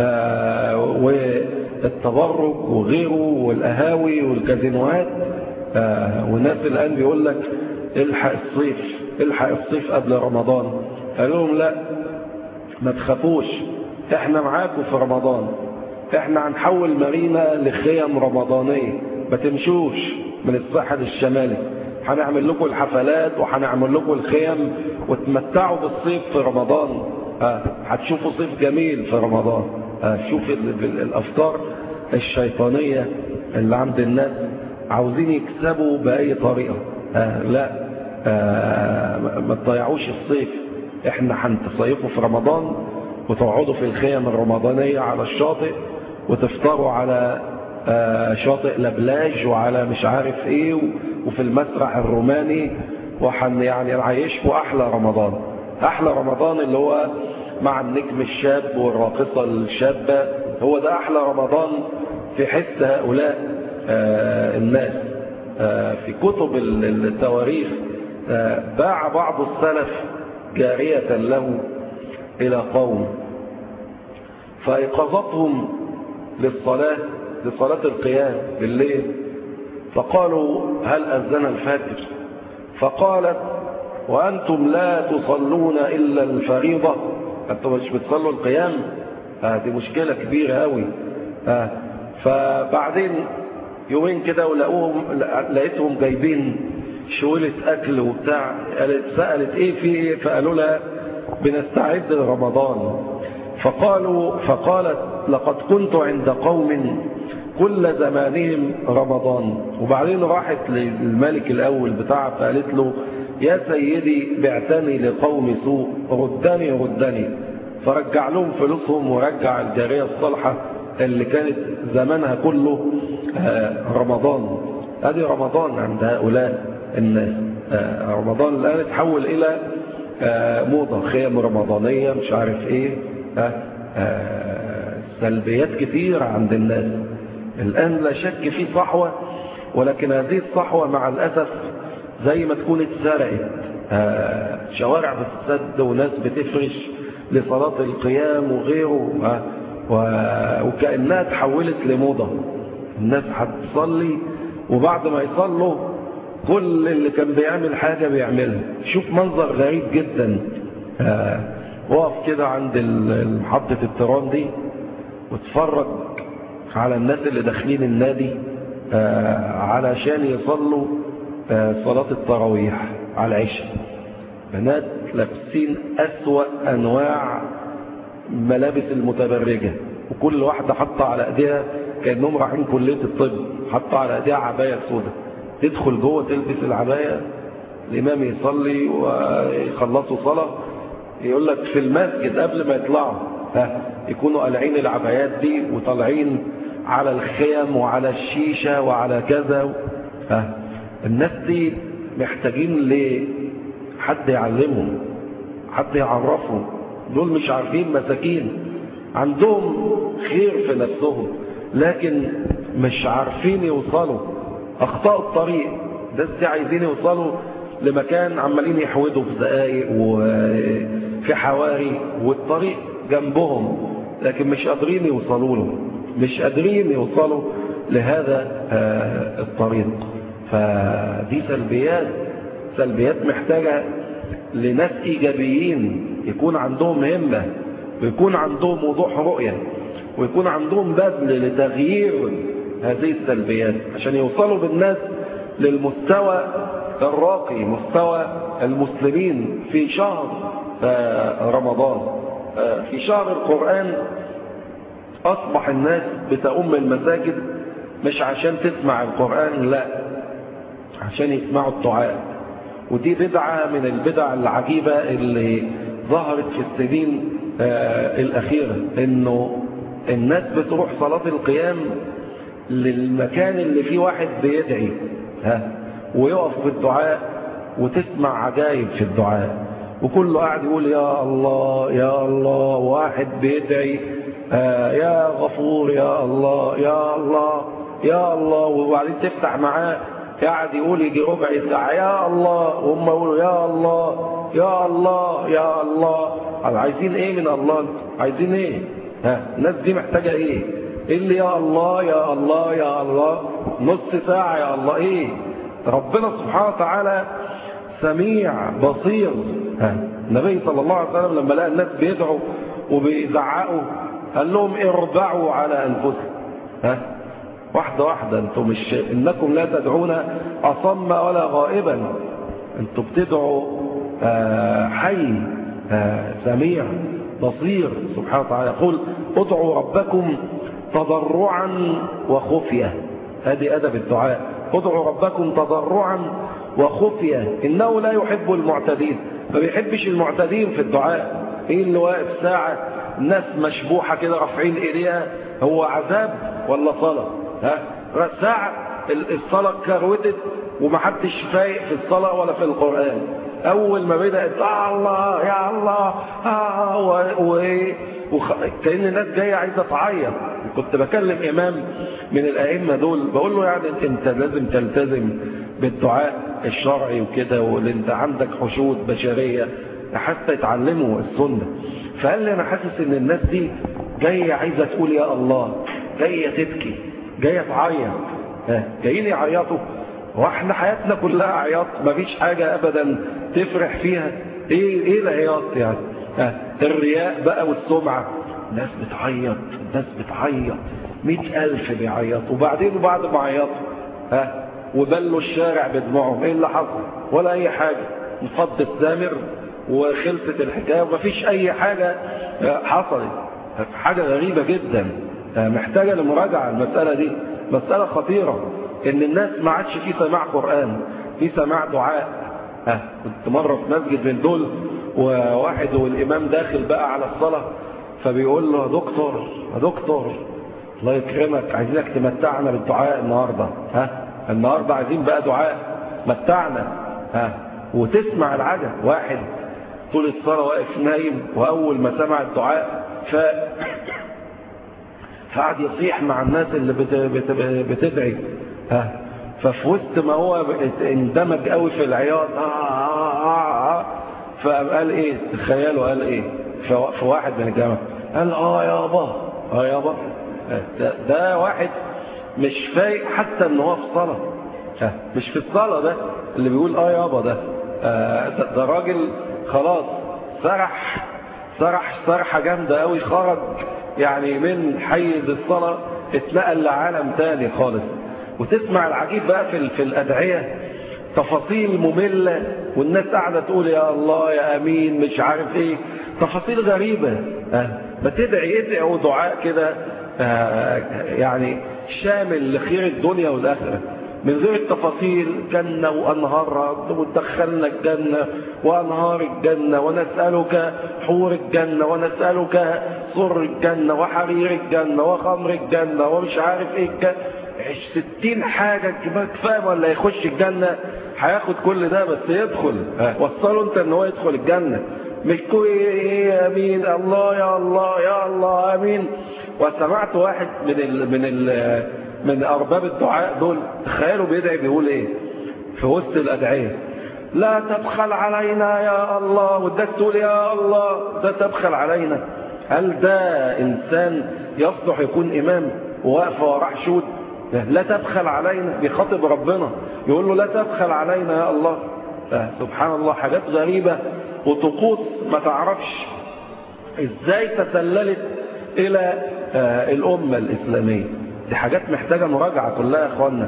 والتبرج وغيره والقهاوي والكازينوهات والناس الآن بيقول لك الحق الصيف الحق الصيف قبل رمضان قالوا لهم لا ما تخافوش احنا معاكم في رمضان احنا هنحول مارينا لخيم رمضانية ما تمشوش من الساحل الشمالي هنعمل لكم الحفلات وهنعمل لكم الخيم وتمتعوا بالصيف في رمضان اه هتشوفوا صيف جميل في رمضان اه شوف الافكار الشيطانية اللي عند الناس عاوزين يكسبوا بأي طريقة اه لا اه ما تضيعوش الصيف احنا هنتصيفوا في رمضان وتقعدوا في الخيم الرمضانية على الشاطئ وتفطروا على شاطئ لبلاج وعلى مش عارف ايه وفي المسرح الروماني وحن يعني نعيشكم احلى رمضان أحلى رمضان اللي هو مع النجم الشاب والراقصة الشابة هو ده أحلى رمضان في حس هؤلاء الناس في كتب التواريخ باع بعض السلف جارية له إلى قوم فإيقظتهم للصلاة لصلاة القيام بالليل فقالوا هل أذن الفجر فقالت وأنتم لا تصلون إلا الفريضة أنتم مش بتصلوا القيام هذه مشكلة كبيرة قوي فبعدين يومين كده ولقوهم لقيتهم جايبين شويلة أكل وبتاع قالت سألت إيه في إيه فقالوا لها بنستعد لرمضان فقالوا فقالت لقد كنت عند قوم كل زمانهم رمضان وبعدين راحت للملك الأول بتاعها فقالت له يا سيدي بعتني لقوم سوء ردني ردني فرجع لهم فلوسهم ورجع الجارية الصالحة اللي كانت زمانها كله رمضان هذه رمضان عند هؤلاء الناس رمضان الآن اتحول إلى موضة خيم رمضانية مش عارف ايه سلبيات كتير عند الناس الآن لا شك في صحوة ولكن هذه الصحوة مع الأسف زي ما تكون اتسرقت شوارع بتسد وناس بتفرش لصلاة القيام وغيره وكأنها تحولت لموضة الناس هتصلي وبعد ما يصلوا كل اللي كان بيعمل حاجة بيعملها شوف منظر غريب جدا وقف كده عند محطة الترام دي واتفرج على الناس اللي داخلين النادي علشان يصلوا صلاة التراويح على العشاء بنات لابسين أسوأ أنواع ملابس المتبرجة وكل واحدة حاطة على ايديها كأنهم رايحين كلية الطب حاطة على ايديها عباية سوداء تدخل جوه تلبس العباية الإمام يصلي ويخلصوا صلاة يقول لك في المسجد قبل ما يطلعوا ها يكونوا قالعين العبايات دي وطالعين على الخيم وعلى الشيشة وعلى كذا ها الناس دي محتاجين لحد يعلمهم حد يعرفهم دول مش عارفين مساكين عندهم خير في نفسهم لكن مش عارفين يوصلوا اخطاء الطريق ده دي عايزين يوصلوا لمكان عمالين يحودوا في دقايق وفي حواري والطريق جنبهم لكن مش قادرين يوصلوا له مش قادرين يوصلوا لهذا الطريق فدي سلبيات سلبيات محتاجة لناس إيجابيين يكون عندهم همة ويكون عندهم وضوح رؤية ويكون عندهم بذل لتغيير هذه السلبيات عشان يوصلوا بالناس للمستوى الراقي مستوى المسلمين في شهر رمضان في شهر القرآن أصبح الناس بتأم المساجد مش عشان تسمع القرآن لا عشان يسمعوا الدعاء ودي بدعة من البدع العجيبة اللي ظهرت في السنين الأخيرة إنه الناس بتروح صلاة القيام للمكان اللي فيه واحد بيدعي ها ويقف في الدعاء وتسمع عجائب في الدعاء وكله قاعد يقول يا الله يا الله واحد بيدعي آه يا غفور يا الله يا الله يا الله وبعدين تفتح معاه قاعد يقول يجي ربع ساعة يا الله وهم يقولوا يا الله يا الله يا الله عايزين ايه من الله عايزين ايه ها الناس دي محتاجة ايه اللي يا الله يا الله يا الله نص ساعة يا الله ايه ربنا سبحانه وتعالى سميع بصير ها النبي صلى الله عليه وسلم لما لقى الناس بيدعوا وبيزعقوا قال لهم اربعوا على انفسكم ها واحدة واحدة انتم مش انكم لا تدعون اصم ولا غائبا انتم بتدعوا آه حي آه سميع بصير سبحانه وتعالى يقول ادعوا ربكم تضرعا وخفية هذه أدب الدعاء ادعوا ربكم تضرعا وخفية إنه لا يحب المعتدين ما بيحبش المعتدين في الدعاء ايه اللي واقف ساعة الناس مشبوحة كده رافعين ايديها هو عذاب ولا صلاة ها ساعة الصلاة كروتت ومحدش فايق في الصلاة ولا في القرآن أول ما بدأت آه الله يا الله آه و... و... وخ... كأن الناس جاية عايزة تعيط كنت بكلم إمام من الأئمة دول بقول له يعني أنت لازم تلتزم بالدعاء الشرعي وكده وانت عندك حشود بشرية حتى يتعلموا السنة فقال لي أنا حاسس إن الناس دي جاية عايزة تقول يا الله جاية تبكي جاية تعيط جايين يعيطوا واحنا حياتنا كلها عياط مفيش حاجة ابدا تفرح فيها ايه ايه العياط يعني ها الرياء بقى والسمعة ناس بتعيط ناس بتعيط مئة ألف بيعيط وبعدين بعد ما عيطوا ها وبلوا الشارع بدموعهم ايه اللي حصل ولا اي حاجة انفض السامر وخلصت الحكاية ومفيش اي حاجة حصلت حاجة غريبة جدا محتاجة لمراجعة المسألة دي مسألة خطيرة ان الناس ما عادش في سماع قرآن في سماع دعاء ها كنت مرة في مسجد من دول وواحد والإمام داخل بقى على الصلاة فبيقول له يا دكتور يا دكتور الله يكرمك عايزينك تمتعنا بالدعاء النهاردة ها النهاردة عايزين بقى دعاء متعنا ها وتسمع العجب واحد طول الصلاة واقف نايم وأول ما سمع الدعاء ف فقعد يصيح مع الناس اللي بت... بت... بتدعي ها ففي وسط ما هو اندمج قوي في العياط آه آه آه آه فقال ايه تخيلوا قال ايه في واحد من الجامعة قال اه يابا اه يابا ده, ده واحد مش فايق حتى ان هو في صلاة ها مش في الصلاة ده اللي بيقول اه يابا ده آه ده, ده راجل خلاص سرح سرح سرحة جامدة قوي خرج يعني من حيز الصلاة اتنقل لعالم تاني خالص وتسمع العجيب بقى في, في الأدعية تفاصيل مملة والناس قاعدة تقول يا الله يا أمين مش عارف ايه تفاصيل غريبة آه. بتدعي ادعي دعاء كده آه يعني شامل لخير الدنيا والآخرة من غير التفاصيل جنة وأنهار وتدخلنا الجنة وأنهار الجنة ونسألك حور الجنة ونسألك صر الجنة وحرير الجنة وخمر الجنة ومش عارف ايه الجنة ستين حاجة كفاية ولا يخش الجنة هياخد كل ده بس يدخل وصلوا انت ان هو يدخل الجنة مش كوي ايه امين الله يا الله يا الله امين وسمعت واحد من ال من ال من ارباب الدعاء دول تخيلوا بيدعي بيقول ايه في وسط الادعية لا تبخل علينا يا الله وده تقول يا الله ده تبخل علينا هل ده انسان يصلح يكون امام وواقف وراه حشود لا تبخل علينا بيخاطب ربنا يقول له لا تبخل علينا يا الله سبحان الله حاجات غريبة وطقوس ما تعرفش ازاي تسللت الى الامة الاسلامية دي حاجات محتاجة مراجعة كلها يا اخوانا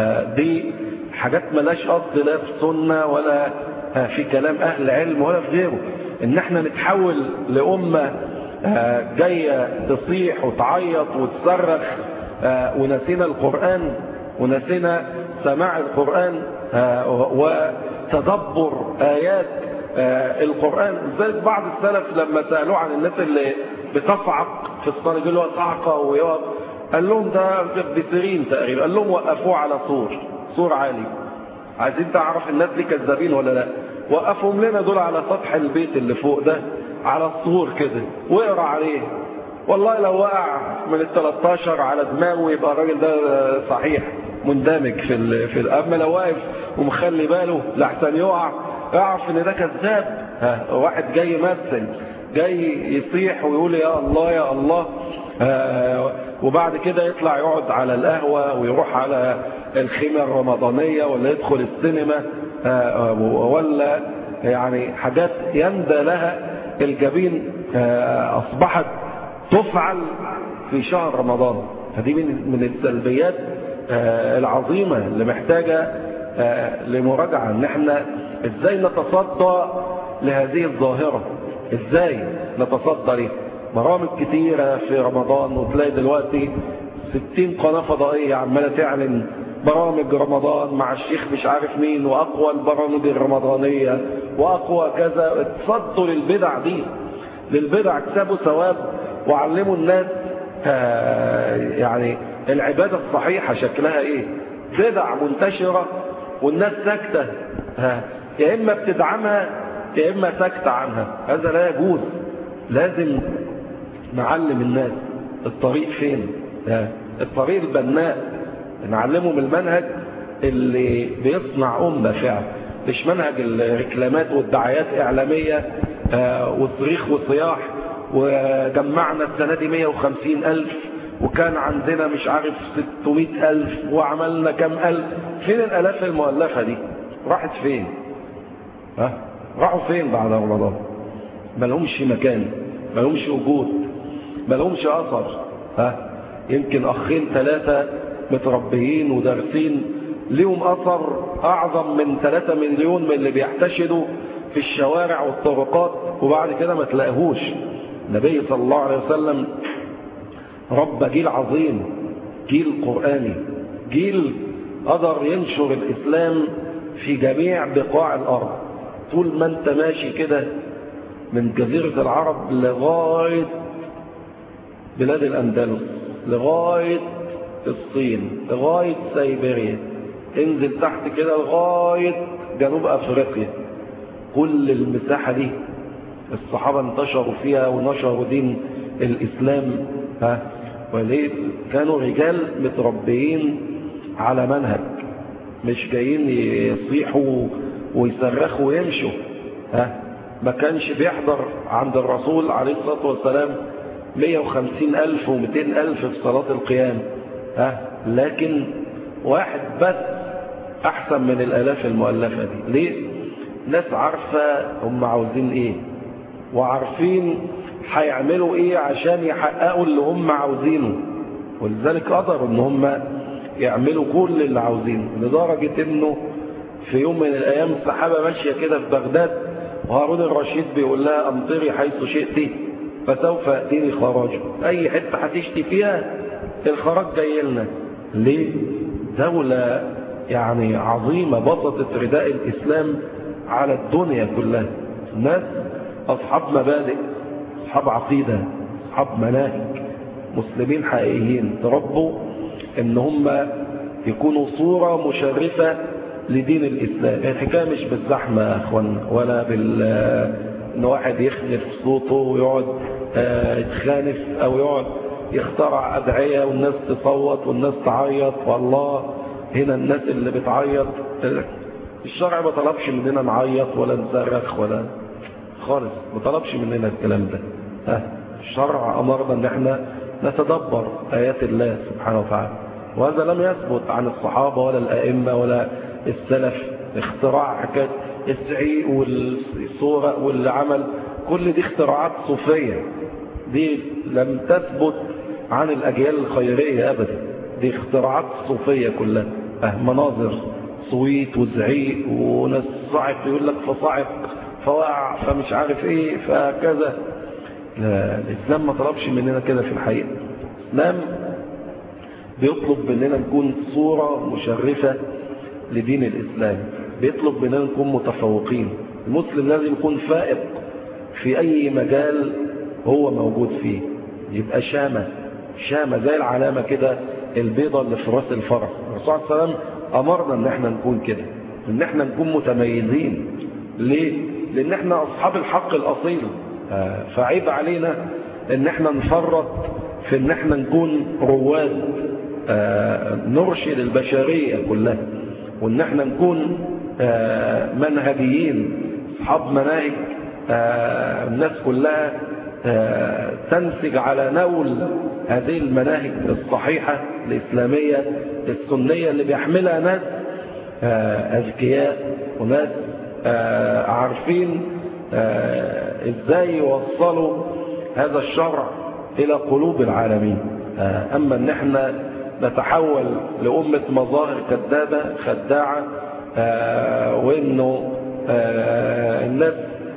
دي حاجات ملاش قصد لا في سنة ولا في كلام اهل علم ولا في غيره ان احنا نتحول لامة جاية تصيح وتعيط وتصرخ ونسينا القرآن ونسينا سماع القرآن وتدبر آيات القرآن زي بعض السلف لما سألوه عن الناس اللي بتصعق في الصلاة يقول له صعقة ويقف قال لهم ده بسرين تقريبا قال لهم وقفوه على سور سور عالي عايزين تعرف الناس دي كذابين ولا لا وقفهم لنا دول على سطح البيت اللي فوق ده على السور كده واقرا عليه والله لو وقع من ال 13 على دماغه يبقى الراجل ده صحيح مندمج في ال... في ال... اما لو واقف ومخلي باله لحسن يقع اعرف ان ده كذاب ها واحد جاي يمثل جاي يصيح ويقول يا الله يا الله آه وبعد كده يطلع يقعد على القهوة ويروح على الخيمة الرمضانية ولا يدخل السينما آه ولا يعني حاجات يندى لها الجبين آه أصبحت تفعل في شهر رمضان فدي من من السلبيات العظيمة اللي محتاجة لمراجعة ان احنا ازاي نتصدى لهذه الظاهرة ازاي نتصدى ليه برامج كتيرة في رمضان وتلاقي دلوقتي 60 قناة فضائية عمالة تعلن برامج رمضان مع الشيخ مش عارف مين واقوى البرامج الرمضانية واقوى كذا اتصدوا للبدع دي للبدع اكسبوا ثواب وعلموا الناس يعني العبادة الصحيحة شكلها ايه بدع منتشرة والناس ساكتة ها يا إما بتدعمها يا إما ساكتة عنها هذا لا يجوز لازم نعلم الناس الطريق فين ها الطريق البناء نعلمهم المنهج اللي بيصنع أمة فعلا مش منهج الركلامات والدعايات إعلامية وصريخ وصياح وجمعنا السنة دي 150 ألف وكان عندنا مش عارف 600 ألف وعملنا كام ألف فين الألاف المؤلفة دي راحت فين ها راحوا فين بعد رمضان ما لهمش مكان ما لهمش وجود ما لهمش أثر ها يمكن أخين ثلاثة متربيين ودارسين ليهم أثر أعظم من 3 مليون من اللي بيحتشدوا في الشوارع والطرقات وبعد كده ما تلاقيهوش النبي صلى الله عليه وسلم رب جيل عظيم جيل قرآني جيل قدر ينشر الإسلام في جميع بقاع الأرض طول ما انت ماشي كده من جزيرة العرب لغاية بلاد الأندلس لغاية الصين لغاية سيبيريا انزل تحت كده لغاية جنوب أفريقيا كل المساحة دي الصحابة انتشروا فيها ونشروا دين الإسلام ها وليه كانوا رجال متربيين على منهج مش جايين يصيحوا ويصرخوا ويمشوا ها ما كانش بيحضر عند الرسول عليه الصلاة والسلام 150 ألف و200 ألف في صلاة القيام ها لكن واحد بس أحسن من الآلاف المؤلفة دي ليه؟ ناس عارفة هم عاوزين إيه وعارفين هيعملوا إيه عشان يحققوا اللي هم عاوزينه ولذلك قدروا إن هم يعملوا كل اللي عاوزينه لدرجة إنه في يوم من الأيام السحابة ماشية كده في بغداد وهارون الرشيد بيقول لها أمطري حيث شئتي فسوف يأتيني خراج أي حتة هتشتي فيها الخراج جاي لنا ليه؟ دولة يعني عظيمة بسطت رداء الإسلام على الدنيا كلها ناس أصحاب مبادئ أصحاب عقيدة أصحاب مناهج مسلمين حقيقيين تربوا إن هم يكونوا صورة مشرفة لدين الإسلام الحكاية مش بالزحمة يا أخوانا ولا بال إن واحد يخلف صوته ويقعد يتخانف أو يقعد يخترع أدعية والناس تصوت والناس تعيط والله هنا الناس اللي بتعيط الشرع ما طلبش مننا نعيط ولا نصرخ ولا خالص ما طلبش مننا الكلام ده ها الشرع أمرنا ان احنا نتدبر آيات الله سبحانه وتعالى وهذا لم يثبت عن الصحابة ولا الأئمة ولا السلف اختراع حكاية الزعيق والصورة والعمل كل دي اختراعات صوفية دي لم تثبت عن الأجيال الخيرية أبدا دي اختراعات صوفية كلها اه مناظر صويت وزعيق وناس صعق يقول لك فصعق فوقع فمش عارف ايه فكذا لا الإسلام ما طلبش مننا كده في الحقيقة الإسلام بيطلب مننا نكون صورة مشرفة لدين الإسلام بيطلب مننا نكون متفوقين المسلم لازم يكون فائق في أي مجال هو موجود فيه يبقى شامة شامة زي العلامة كده البيضة اللي في راس الفرس الرسول صلى الله عليه وسلم أمرنا ان احنا نكون كده ان احنا نكون متميزين ليه؟ لان احنا اصحاب الحق الاصيل فعيب علينا ان احنا نفرط في ان احنا نكون رواد نرشد البشرية كلها وان احنا نكون منهجيين اصحاب مناهج الناس كلها تنسج على نول هذه المناهج الصحيحة الإسلامية السنية اللي بيحملها ناس أذكياء وناس عارفين ازاي يوصلوا هذا الشرع إلى قلوب العالمين أما أن احنا نتحول لأمة مظاهر كذابة خداعة وأنه الناس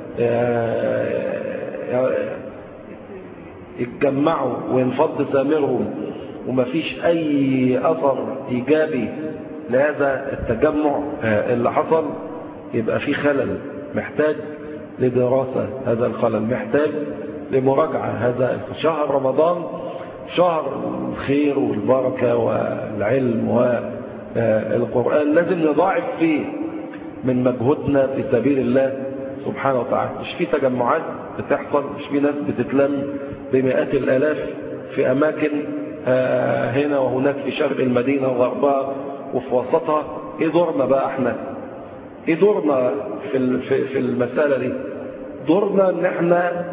يتجمعوا وينفض سامرهم ومفيش أي أثر إيجابي لهذا التجمع اللي حصل يبقى في خلل محتاج لدراسة هذا الخلل محتاج لمراجعة هذا شهر رمضان شهر الخير والبركة والعلم القرآن لازم نضاعف فيه من مجهودنا في سبيل الله سبحانه وتعالى مش في تجمعات بتحصل مش في ناس بتتلم بمئات الآلاف في أماكن هنا وهناك في شرق المدينة وغربها وفي وسطها ايه دورنا بقى احنا ايه دورنا في في المسألة دي دورنا ان احنا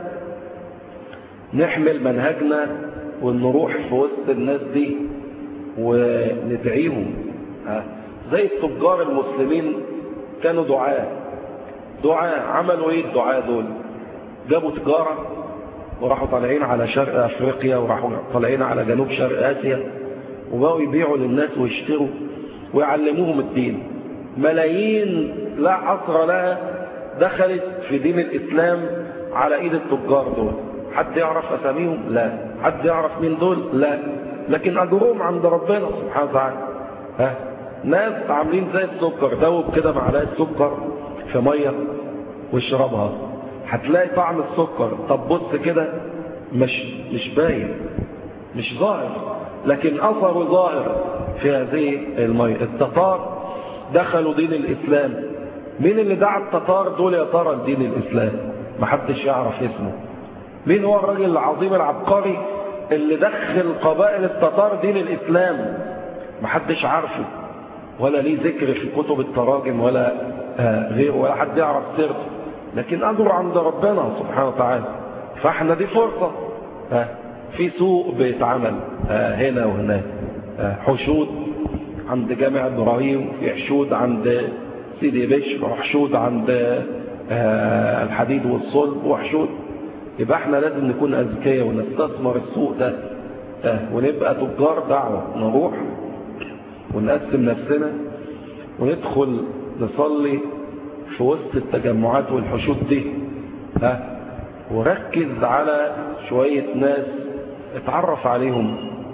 نحمل منهجنا ونروح في وسط الناس دي وندعيهم زي التجار المسلمين كانوا دعاء دعاء عملوا ايه الدعاء دول جابوا تجارة وراحوا طالعين على شرق افريقيا وراحوا طالعين على جنوب شرق اسيا وبقوا يبيعوا للناس ويشتروا ويعلموهم الدين ملايين لا حصر لها دخلت في دين الاسلام على ايد التجار دول حد يعرف اساميهم لا حد يعرف مين دول لا لكن اجرهم عند ربنا سبحانه وتعالى ها ناس عاملين زي السكر دوب كده معلقه سكر في ميه واشربها هتلاقي طعم السكر طب بص كده مش مش باين مش ظاهر لكن اثره ظاهر في هذه الميه التتار دخلوا دين الاسلام مين اللي دعا التتار دول يا ترى لدين الاسلام محدش يعرف اسمه مين هو الراجل العظيم العبقري اللي دخل قبائل التتار دين الاسلام محدش عارفه ولا ليه ذكر في كتب التراجم ولا غيره ولا حد يعرف سيرته لكن أجر عند ربنا سبحانه وتعالى فاحنا دي فرصة في سوق بيتعمل هنا وهناك حشود عند جامع إبراهيم في حشود عند سيدي بشر وحشود عند الحديد والصلب وحشود يبقى احنا لازم نكون أذكياء ونستثمر السوق ده ونبقى تجار دعوة نروح ونقسم نفسنا وندخل نصلي في وسط التجمعات والحشود دي ها وركز على شوية ناس اتعرف عليهم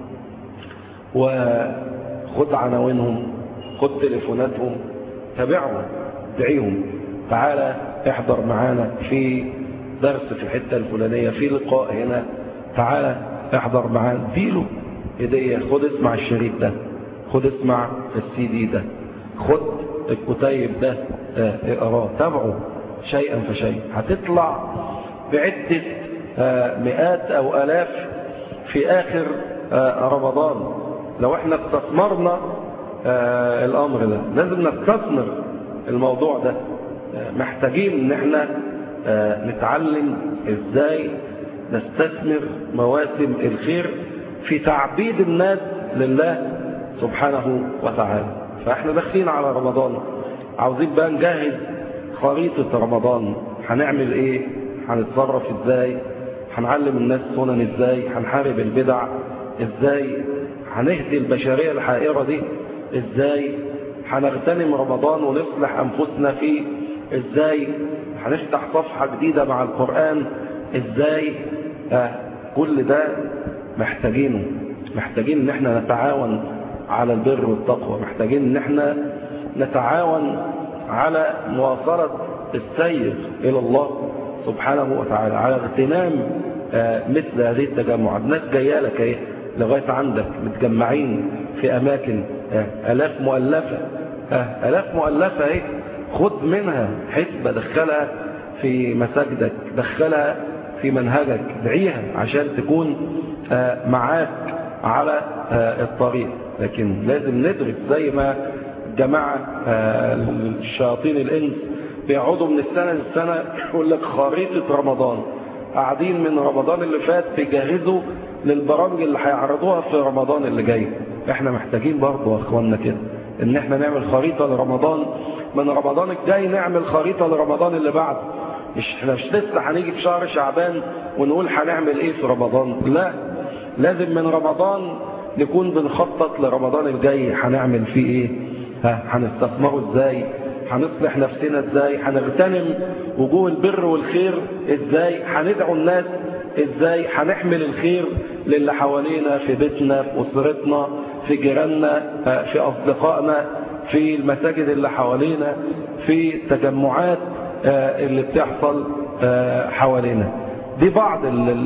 وخد عناوينهم خد تليفوناتهم تابعهم ادعيهم تعالى احضر معانا في درس في الحتة الفلانية في لقاء هنا تعالى احضر معانا اديله هدية خد اسمع الشريط ده خد اسمع السي دي ده خد الكتيب ده اقراه تابعه شيئا فشيئا هتطلع بعدة مئات او الاف في اخر رمضان لو احنا استثمرنا الامر ده لازم نستثمر الموضوع ده محتاجين ان احنا نتعلم ازاي نستثمر مواسم الخير في تعبيد الناس لله سبحانه وتعالى فاحنا داخلين على رمضان عاوزين بقى نجهز خريطة رمضان هنعمل ايه هنتصرف ازاي هنعلم الناس سنن ازاي هنحارب البدع ازاي هنهدي البشرية الحائرة دي ازاي هنغتنم رمضان ونصلح انفسنا فيه ازاي هنفتح صفحة جديدة مع القرآن ازاي آه كل ده محتاجينه محتاجين ان احنا نتعاون على البر والتقوى محتاجين ان احنا نتعاون على مواصلة السير الى الله سبحانه وتعالى على اغتنام آه مثل هذه التجمعات ناس جايه لك ايه لغايه عندك متجمعين في اماكن آه الاف مؤلفه آه الاف مؤلفه ايه خد منها حسبه دخلها في مساجدك دخلها في منهجك ادعيها عشان تكون معاك على الطريق لكن لازم ندرس زي ما جماعة الشياطين الإنس بيقعدوا من السنة للسنة يقول لك خريطة رمضان قاعدين من رمضان اللي فات بيجهزوا للبرامج اللي هيعرضوها في رمضان اللي جاي احنا محتاجين برضه يا اخواننا كده ان احنا نعمل خريطة لرمضان من رمضان الجاي نعمل خريطة لرمضان اللي بعده مش احنا مش لسه هنيجي في شهر شعبان ونقول هنعمل ايه في رمضان لا لازم من رمضان نكون بنخطط لرمضان الجاي هنعمل فيه ايه ها هنستثمره ازاي هنصلح نفسنا ازاي هنغتنم وجوه البر والخير ازاي هندعو الناس ازاي هنحمل الخير للي حوالينا في بيتنا في اسرتنا في جيراننا في اصدقائنا في المساجد اللي حوالينا في تجمعات اللي بتحصل حوالينا دي بعض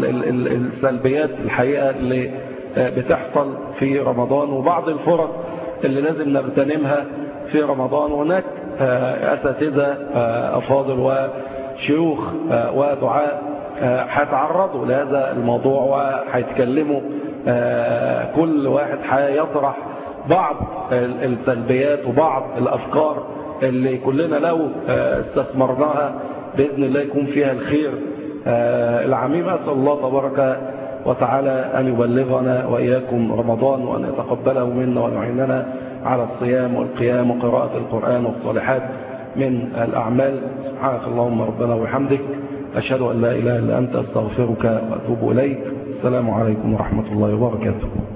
السلبيات الحقيقة اللي بتحصل في رمضان وبعض الفرص اللي لازم نغتنمها في رمضان هناك أساتذة أفاضل وشيوخ ودعاء هيتعرضوا لهذا الموضوع وهيتكلموا كل واحد هيطرح بعض السلبيات وبعض الأفكار اللي كلنا لو استثمرناها بإذن الله يكون فيها الخير العميم أسأل الله تبارك وتعالى أن يبلغنا وإياكم رمضان وأن يتقبله منا وأن يعيننا على الصيام والقيام وقراءة القرآن والصالحات من الأعمال سبحانك اللهم ربنا وبحمدك أشهد أن لا إله إلا أنت أستغفرك وأتوب إليك السلام عليكم ورحمة الله وبركاته